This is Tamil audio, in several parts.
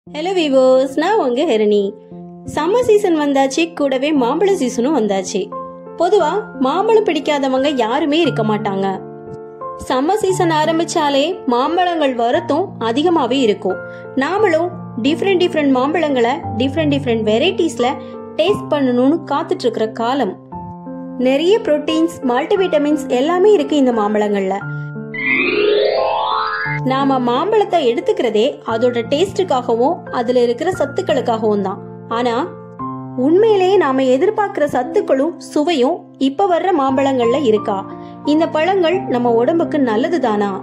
ஹலோ விவோஸ் நான் உங்க ஹெரணி சம்மர் சீசன் வந்தாச்சு கூடவே மாம்பழ சீசனும் வந்தாச்சு பொதுவா மாம்பழம் பிடிக்காதவங்க யாருமே இருக்க மாட்டாங்க சம்மர் சீசன் ஆரம்பிச்சாலே மாம்பழங்கள் வரத்தும் அதிகமாவே இருக்கும் நாமளும் டிஃப்ரெண்ட் டிஃப்ரெண்ட் மாம்பழங்களை டிஃப்ரெண்ட் டிஃப்ரெண்ட் வெரைட்டிஸ்ல டேஸ்ட் பண்ணணும்னு காத்துட்டு இருக்கிற காலம் நிறைய புரோட்டீன்ஸ் மல்டிவிட்டமின்ஸ் எல்லாமே இருக்கு இந்த மாம்பழங்கள்ல நாம மாம்பழத்தை எடுத்துக்கிறதே அதோட டேஸ்டுக்காகவும் அதுல இருக்கிற சத்துக்களுக்காகவும் தான் ஆனா உண்மையிலேயே நாம எதிர்பார்க்கிற சத்துக்களும் சுவையும் இப்ப வர்ற மாம்பழங்கள்ல இருக்கா இந்த பழங்கள் நம்ம உடம்புக்கு நல்லதுதானா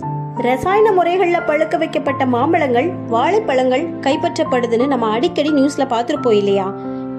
ரசாயன முறைகள்ல பழுக்க வைக்கப்பட்ட மாம்பழங்கள் வாழைப்பழங்கள் கைப்பற்றப்படுதுன்னு நம்ம அடிக்கடி நியூஸ்ல பார்த்துருப்போம் இல்லையா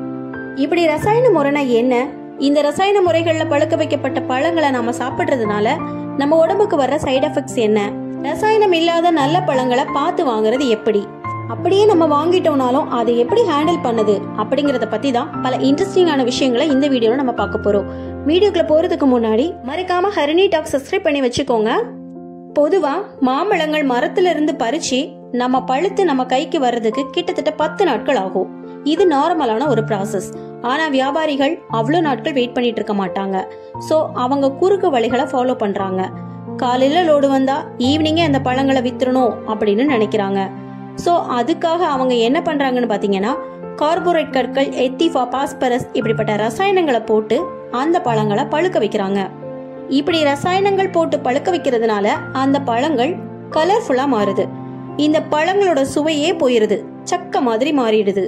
இப்படி ரசாயன முறைனா என்ன இந்த ரசாயன முறைகள்ல பழுக்க வைக்கப்பட்ட பழங்களை நாம சாப்பிடுறதுனால நம்ம உடம்புக்கு வர்ற சைடு எஃபெக்ட்ஸ் என்ன ரசாயனம் இல்லாத நல்ல பழங்களை பார்த்து வாங்குறது எப்படி அப்படியே நம்ம வாங்கிட்டோம்னாலும் அதை எப்படி ஹேண்டில் பண்ணுது அப்படிங்கறத பத்தி தான் பல இன்ட்ரெஸ்டிங்கான விஷயங்களை இந்த வீடியோல நம்ம பார்க்க போறோம் வீடியோக்குள்ள போறதுக்கு முன்னாடி மறக்காம ஹரணி டாக் சப்ஸ்கிரைப் பண்ணி வச்சுக்கோங்க பொதுவா மாம்பழங்கள் மரத்துல இருந்து பறிச்சு நம்ம பழுத்து நம்ம கைக்கு வர்றதுக்கு கிட்டத்தட்ட பத்து நாட்கள் ஆகும் இது நார்மலான ஒரு ப்ராசஸ் ஆனா வியாபாரிகள் அவ்வளோ நாட்கள் வெயிட் பண்ணிட்டு இருக்க மாட்டாங்க சோ அவங்க குறுக்கு வழிகளை ஃபாலோ பண்றாங்க காலையில லோடு வந்தா ஈவினிங்கே அந்த பழங்களை வித்துறணும் அப்படின்னு நினைக்கிறாங்க சோ அதுக்காக அவங்க என்ன பண்றாங்கன்னு பாத்தீங்கன்னா கார்போரேட் கற்கள் எத்திஃபா பாஸ்பரஸ் இப்படிப்பட்ட ரசாயனங்களை போட்டு அந்த பழங்களை பழுக்க வைக்கிறாங்க இப்படி ரசாயனங்கள் போட்டு பழுக்க வைக்கிறதுனால அந்த பழங்கள் கலர்ஃபுல்லா மாறுது இந்த பழங்களோட சுவையே போயிருது சக்க மாதிரி மாறிடுது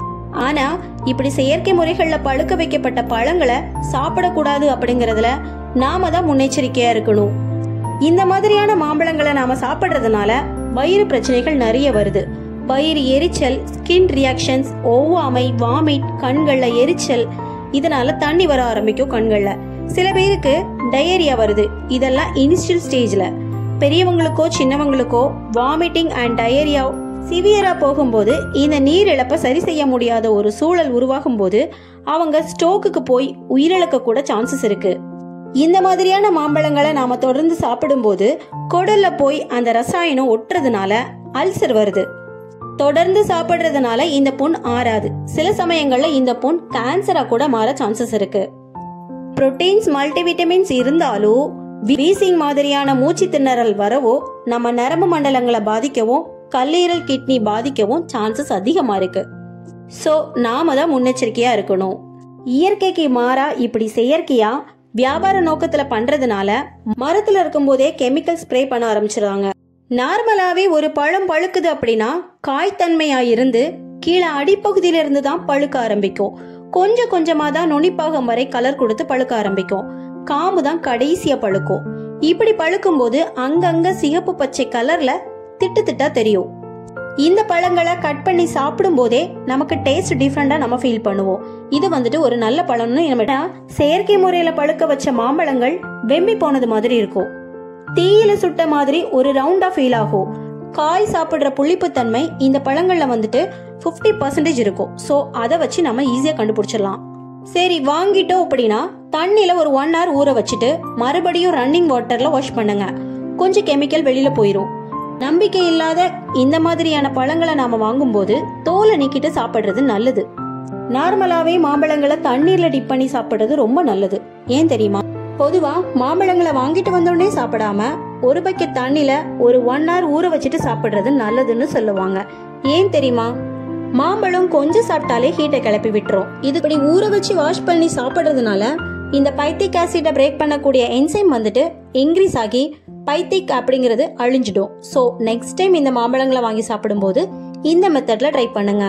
ஆனா இப்படி செயற்கை முறைகள்ல பழுக்க வைக்கப்பட்ட பழங்களை சாப்பிடக்கூடாது அப்படிங்கறதுல நாம தான் முன்னெச்சரிக்கையா இருக்கணும் இந்த மாதிரியான மாம்பழங்களை நாம சாப்பிடுறதுனால வயிறு பிரச்சனைகள் நிறைய வருது வயிறு எரிச்சல் ஸ்கின் ரியாக்ஷன்ஸ் ஒவ்வாமை வாமிட் கண்கள்ல எரிச்சல் இதனால தண்ணி வர ஆரம்பிக்கும் கண்கள்ல சில பேருக்கு டயரியா வருது இதெல்லாம் இனிஷியல் ஸ்டேஜ்ல பெரியவங்களுக்கோ சின்னவங்களுக்கோ வாமிட்டிங் அண்ட் டயரியா சிவியரா போகும்போது இந்த நீர் இழப்பை சரி செய்ய முடியாத ஒரு சூழல் உருவாகும் போது அவங்க ஸ்ட்ரோக்குக்கு போய் உயிரிழக்க கூட சான்சஸ் இருக்கு இந்த மாதிரியான மாம்பழங்களை நாம தொடர்ந்து சாப்பிடும்போது குடல்ல போய் அந்த ரசாயனம் ஒட்டுறதுனால அல்சர் வருது தொடர்ந்து சாப்பிடுறதுனால இந்த புண் ஆறாது சில சமயங்கள்ல இந்த புண் கேன்சரா கூட மாற சான்சஸ் இருக்கு புரோட்டீன்ஸ் மல்டிவிட்டமின்ஸ் இருந்தாலும் வீசிங் மாதிரியான மூச்சு திணறல் வரவோ நம்ம நரம்பு மண்டலங்களை பாதிக்கவும் கல்லீரல் கிட்னி பாதிக்கவும் சான்சஸ் அதிகமா இருக்கு சோ நாம தான் முன்னெச்சரிக்கையா இருக்கணும் இயற்கைக்கு மாறா இப்படி செயற்கையா வியாபார நோக்கத்துல பண்றதுனால மரத்துல இருக்கும்போதே கெமிக்கல் ஸ்ப்ரே பண்ண ஆரம்பிச்சிடுறாங்க நார்மலாவே ஒரு பழம் பழுக்குது அப்படின்னா காய்த்தன்மையா இருந்து கீழே அடிப்பகுதியில இருந்து தான் பழுக்க ஆரம்பிக்கும் கொஞ்சம் கொஞ்சமா தான் நுனிப்பாகம் வரை கலர் கொடுத்து பழுக்க ஆரம்பிக்கும் காம்பு தான் கடைசியா பழுக்கும் இப்படி பழுக்கும் போது அங்கங்க சிகப்பு பச்சை கலர்ல திட்டு திட்டா தெரியும் இந்த பழங்களை கட் பண்ணி சாப்பிடும் போதே நமக்கு டேஸ்ட் டிஃப்ரெண்டா நம்ம ஃபீல் பண்ணுவோம் இது வந்துட்டு ஒரு நல்ல பழம்னு நம்ம செயற்கை முறையில பழுக்க வச்ச மாம்பழங்கள் வெம்பி போனது மாதிரி இருக்கும் தீயில சுட்ட மாதிரி ஒரு ரவுண்டா ஃபீல் ஆகும் காய் சாப்பிடுற புளிப்புத்தன்மை இந்த பழங்கள்ல வந்துட்டு 50% பர்சன்டேஜ் இருக்கும் ஸோ அதை வச்சு நம்ம ஈஸியா கண்டுபிடிச்சிடலாம் சரி வாங்கிட்டோம் அப்படின்னா தண்ணியில ஒரு ஒன் ஹவர் ஊற வச்சுட்டு மறுபடியும் ரன்னிங் வாட்டர்ல வாஷ் பண்ணுங்க கொஞ்சம் கெமிக்கல் வெளியில போயிரும் நம்பிக்கை இல்லாத இந்த மாதிரியான பழங்களை நாம வாங்கும்போது தோலை நீக்கிட்டு சாப்பிடுறது நல்லது நார்மலாவே மாம்பழங்களை தண்ணீர்ல டிப் பண்ணி சாப்பிடுறது ரொம்ப நல்லது ஏன் தெரியுமா பொதுவா மாம்பழங்களை வாங்கிட்டு வந்தோடனே சாப்பிடாம ஒரு பக்கெட் தண்ணில ஒரு ஒன் ஹவர் ஊற வச்சுட்டு சாப்பிடுறது நல்லதுன்னு சொல்லுவாங்க ஏன் தெரியுமா மாம்பழம் கொஞ்சம் சாப்பிட்டாலே ஹீட்டை கிளப்பி விட்டுரும் இது இப்படி ஊற வச்சு வாஷ் பண்ணி சாப்பிடுறதுனால இந்த பைத்திக் ஆசிடை பிரேக் பண்ணக்கூடிய என்சைம் வந்துட்டு இன்க்ரீஸ் ஆகி பைத்திக் அப்படிங்கிறது அழிஞ்சிடும் ஸோ நெக்ஸ்ட் டைம் இந்த மாம்பழங்களை வாங்கி சாப்பிடும்போது இந்த மெத்தட்ல ட்ரை பண்ணுங்க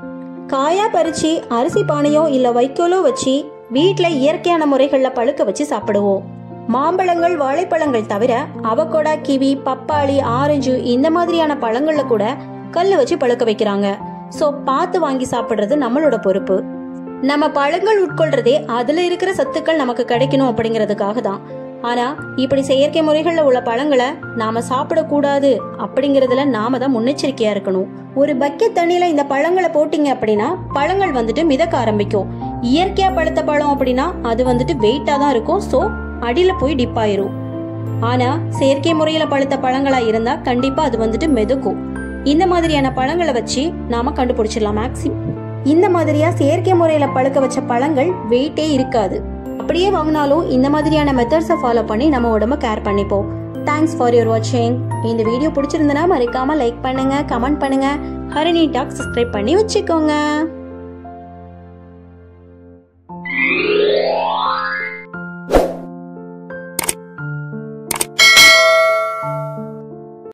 காயா பறிச்சு அரிசி பானையோ இல்ல வைக்கோலோ வச்சு வீட்ல இயற்கையான முறைகள்ல பழுக்க வச்சு சாப்பிடுவோம் மாம்பழங்கள் வாழைப்பழங்கள் தவிர அவகோடா கிவி பப்பாளி ஆரஞ்சு இந்த மாதிரியான பழங்கள்ல கூட கல்லு வச்சு பழுக்க வைக்கிறாங்க சோ பார்த்து வாங்கி சாப்பிடுறது நம்மளோட பொறுப்பு நம்ம பழங்கள் உட்கொள்றதே அதுல இருக்கிற சத்துக்கள் நமக்கு கிடைக்கணும் அப்படிங்கறதுக்காக தான் ஆனா இப்படி செயற்கை முறைகள்ல உள்ள பழங்களை நாம சாப்பிடக்கூடாது அப்படிங்கறதுல நாம தான் முன்னெச்சரிக்கையா இருக்கணும் ஒரு பக்கெட் தண்ணியில இந்த பழங்களை போட்டீங்க அப்படின்னா பழங்கள் வந்துட்டு மிதக்க ஆரம்பிக்கும் இயற்கையா பழுத்த பழம் அப்படின்னா அது வந்துட்டு வெயிட்டா தான் இருக்கும் சோ அடியில போய் டிப் ஆயிரும் ஆனா செயற்கை முறையில பழுத்த பழங்களா இருந்தா கண்டிப்பா அது வந்துட்டு மிதக்கும் இந்த மாதிரியான பழங்களை வச்சு நாம கண்டுபிடிச்சிடலாம் மேக்ஸிமம் இந்த மாதிரியா செயற்கை முறையில பழுக்க வச்ச பழங்கள் வெயிட்டே இருக்காது அப்படியே வாங்கினாலும் இந்த மாதிரியான மெத்தட்ஸை ஃபாலோ பண்ணி நம்ம உடம்ப கேர் பண்ணிப்போம் தேங்க்ஸ் ஃபார் யுவர் வாட்சிங் இந்த வீடியோ பிடிச்சிருந்தனா மறக்காம லைக் பண்ணுங்க கமெண்ட் பண்ணுங்க ஹரணி டாக் சப்ஸ்கிரைப் பண்ணி வச்சுக்கோங்க